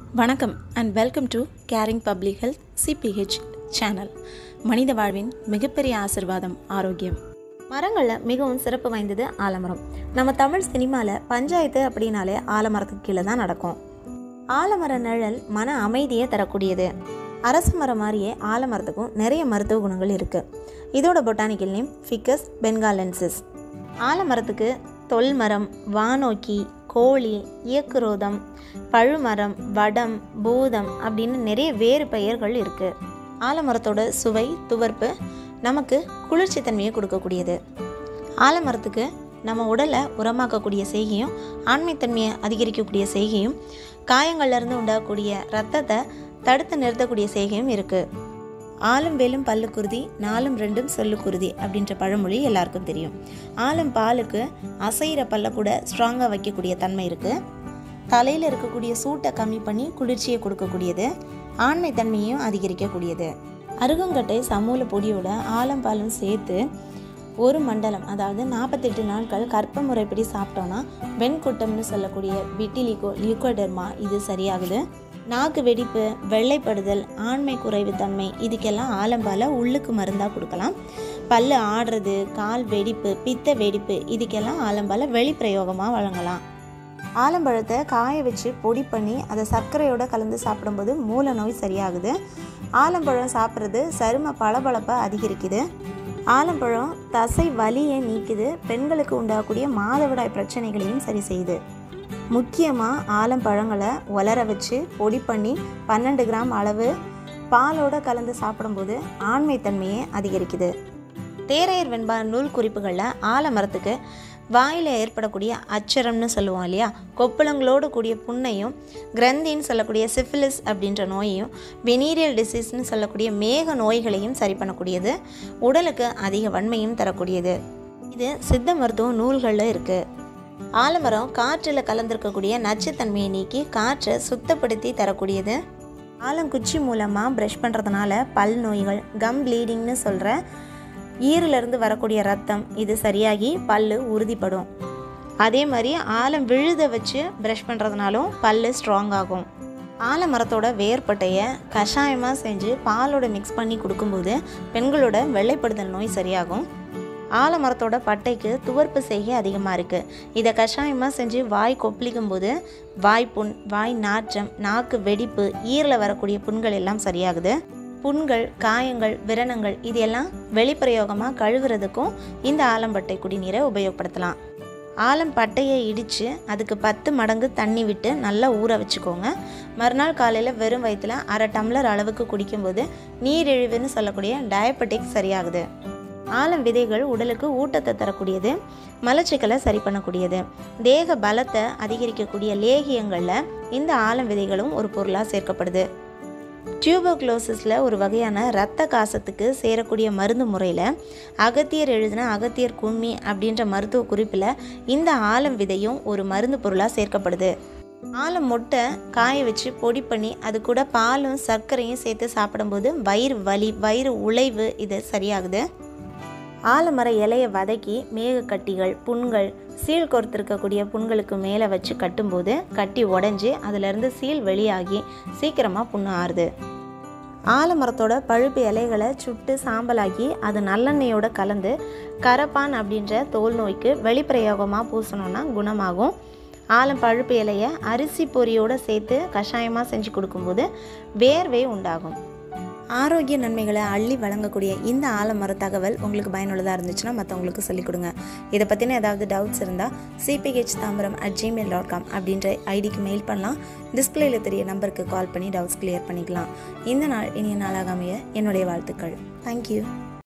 வணக்கம் and welcome to caring public health CPH channel மனித வாழ்வின் மிகப்பெரிய ஆசிர்வாதம் ஆரோக்கியம் மரங்களில் மிகவும் சிறப்பு வாய்ந்தது ஆலமரம் நம்ம தமிழ் சினிமாவில் பஞ்சாயத்து அப்படின்னாலே ஆலமரத்துக்கு கீழே தான் நடக்கும் ஆலமர நிழல் மன அமைதியை தரக்கூடியது அரச மரம் மாதிரியே ஆலமரத்துக்கும் நிறைய மருத்துவ குணங்கள் இருக்குது இதோட பொட்டானிக்கல் நேம் ஃபிக்கஸ் பென்காலென்சிஸ் ஆலமரத்துக்கு தொல்மரம் வானோக்கி கோழி இயக்குரோதம் பழுமரம் வடம் பூதம் அப்படின்னு நிறைய வேறு பெயர்கள் இருக்குது ஆலமரத்தோட சுவை துவர்ப்பு நமக்கு குளிர்ச்சி தன்மையை கொடுக்கக்கூடியது ஆலமரத்துக்கு நம்ம உடலை உரமாக்கக்கூடிய செய்கையும் ஆண்மைத்தன்மையை அதிகரிக்கக்கூடிய செய்கையும் காயங்கள்லேருந்து உண்டாகக்கூடிய ரத்தத்தை தடுத்து நிறுத்தக்கூடிய செய்கையும் இருக்குது ஆலும் வேலும் பல்லு குருதி நாலும் ரெண்டும் சொல்லு குருதி அப்படின்ற பழமொழி எல்லாருக்கும் தெரியும் ஆலும் பாலுக்கு அசைகிற பல்ல கூட ஸ்ட்ராங்காக வைக்கக்கூடிய தன்மை இருக்குது தலையில் இருக்கக்கூடிய சூட்டை கம்மி பண்ணி குளிர்ச்சியை கொடுக்கக்கூடியது ஆண்மை தன்மையையும் அதிகரிக்கக்கூடியது அருகங்கட்டை சமூல பொடியோட ஆலம் பாலும் சேர்த்து ஒரு மண்டலம் அதாவது நாற்பத்தெட்டு நாட்கள் கற்ப முறைப்படி சாப்பிட்டோன்னா வெண்குட்டம்னு சொல்லக்கூடிய விட்டிலிகோ லியூகோடெர்மா இது சரியாகுது நாக்கு வெடிப்பு வெள்ளைப்படுதல் ஆண்மை குறைவு தன்மை இதுக்கெல்லாம் ஆலம்பாலை உள்ளுக்கு மருந்தாக கொடுக்கலாம் பல்லு ஆடுறது கால் வெடிப்பு பித்த வெடிப்பு இதுக்கெல்லாம் ஆலம்பாலை வெளிப்பிரயோகமாக வழங்கலாம் ஆலம்பழத்தை காய வச்சு பொடி பண்ணி அதை சர்க்கரையோடு கலந்து சாப்பிடும்போது மூல நோய் சரியாகுது ஆலம்பழம் சாப்பிட்றது சரும பளபளப்பை அதிகரிக்குது ஆலம்பழம் தசை வலியை நீக்குது பெண்களுக்கு உண்டாகக்கூடிய மாதவிடாய் பிரச்சனைகளையும் சரி செய்யுது முக்கியமாக ஆலம்பழங்களை உலர வச்சு பொடி பண்ணி பன்னெண்டு கிராம் அளவு பாலோட கலந்து சாப்பிடும்போது ஆண்மைத்தன்மையை அதிகரிக்குது தேரையர் வெண்பா நூல் குறிப்புகளில் ஆலமரத்துக்கு வாயில் ஏற்படக்கூடிய அச்சரம்னு சொல்லுவோம் இல்லையா கொப்பளங்களோடு கூடிய புண்ணையும் கிரந்தின்னு சொல்லக்கூடிய சிஃபிலிஸ் அப்படின்ற நோயையும் வெனீரியல் டிசீஸ்னு சொல்லக்கூடிய மேக நோய்களையும் சரி பண்ணக்கூடியது உடலுக்கு அதிக வன்மையும் தரக்கூடியது இது சித்த மருத்துவ நூல்களில் இருக்குது ஆலமரம் காற்றில் கலந்திருக்கக்கூடிய நச்சுத்தன்மையை நீக்கி காற்றை சுத்தப்படுத்தி தரக்கூடியது ஆலங்குச்சி மூலமாக ப்ரஷ் பண்ணுறதுனால பல் நோய்கள் கம் ப்ளீடிங்னு சொல்கிற ஈரிலிருந்து வரக்கூடிய ரத்தம் இது சரியாகி பல்லு உறுதிப்படும் அதே மாதிரி ஆலம் விழுத வச்சு ப்ரஷ் பண்ணுறதுனாலும் பல்லு ஸ்ட்ராங் ஆகும் ஆலமரத்தோட வேர்பட்டையை கஷாயமாக செஞ்சு பாலோட மிக்ஸ் பண்ணி கொடுக்கும்போது பெண்களோட வெள்ளைப்படுதல் நோய் சரியாகும் ஆலமரத்தோட பட்டைக்கு துவர்ப்பு செய்கை அதிகமாக இருக்குது இதை கஷாயமாக செஞ்சு வாய் கொப்பளிக்கும் போது வாய் புண் வாய் நாற்றம் நாக்கு வெடிப்பு ஈரில் வரக்கூடிய புண்கள் எல்லாம் சரியாகுது புண்கள் காயங்கள் விரணங்கள் இது எல்லாம் வெளிப்பிரயோகமாக கழுவுறதுக்கும் இந்த ஆலம்பட்டை குடிநீரை உபயோகப்படுத்தலாம் ஆலம் பட்டையை இடித்து அதுக்கு பத்து மடங்கு தண்ணி விட்டு நல்லா ஊற வச்சுக்கோங்க மறுநாள் காலையில் வெறும் வயிற்றில் அரை டம்ளர் அளவுக்கு குடிக்கும்போது நீரிழிவுன்னு சொல்லக்கூடிய டயபெட்டிக் சரியாகுது ஆலம் விதைகள் உடலுக்கு ஊட்டத்தை தரக்கூடியது மலச்சிக்கலை சரி பண்ணக்கூடியது தேக பலத்தை அதிகரிக்கக்கூடிய லேகியங்களில் இந்த ஆலம் விதைகளும் ஒரு பொருளாக சேர்க்கப்படுது டியூபோக்ளோசிஸில் ஒரு வகையான இரத்த காசத்துக்கு சேரக்கூடிய மருந்து முறையில் அகத்தியர் எழுதின அகத்தியர் கும்மி அப்படின்ற மருத்துவ குறிப்பில் இந்த ஆலம் விதையும் ஒரு மருந்து பொருளாக சேர்க்கப்படுது ஆலம் மொட்டை காய வச்சு பொடி பண்ணி அது கூட பாலும் சர்க்கரையும் சேர்த்து சாப்பிடும்போது வயிறு வலி வயிறு உழைவு இது சரியாகுது ஆலமர இலையை வதக்கி மேகக்கட்டிகள் புண்கள் சீல் கோர்த்திருக்கக்கூடிய புண்களுக்கு மேலே வச்சு கட்டும்போது கட்டி உடஞ்சி அதிலிருந்து சீல் வெளியாகி சீக்கிரமாக புண்ணு ஆறுது ஆலமரத்தோட பழுப்பு இலைகளை சுட்டு சாம்பலாக்கி அது நல்லெண்ணெயோட கலந்து கரப்பான் அப்படின்ற தோல் நோய்க்கு வெளிப்பிரயோகமாக பூசணும்னா குணமாகும் ஆலம் பழுப்பு இலையை அரிசி பொரியோடு சேர்த்து கஷாயமாக செஞ்சு கொடுக்கும்போது வேர்வை உண்டாகும் ஆரோக்கிய நன்மைகளை அள்ளி வழங்கக்கூடிய இந்த ஆலமர தகவல் உங்களுக்கு பயனுள்ளதாக இருந்துச்சுன்னா மற்றவங்களுக்கு சொல்லிக் கொடுங்க இதை பற்றின ஏதாவது டவுட்ஸ் இருந்தால் CPH Tambaram at Gmail dot com அப்படின்ற ஐடிக்கு மெயில் பண்ணலாம் டிஸ்பிளேயில் தெரிய நம்பருக்கு கால் பண்ணி டவுட்ஸ் கிளியர் பண்ணிக்கலாம் இந்த நாள் இனிய நாளாக அமைய என்னுடைய வாழ்த்துக்கள் தேங்க்யூ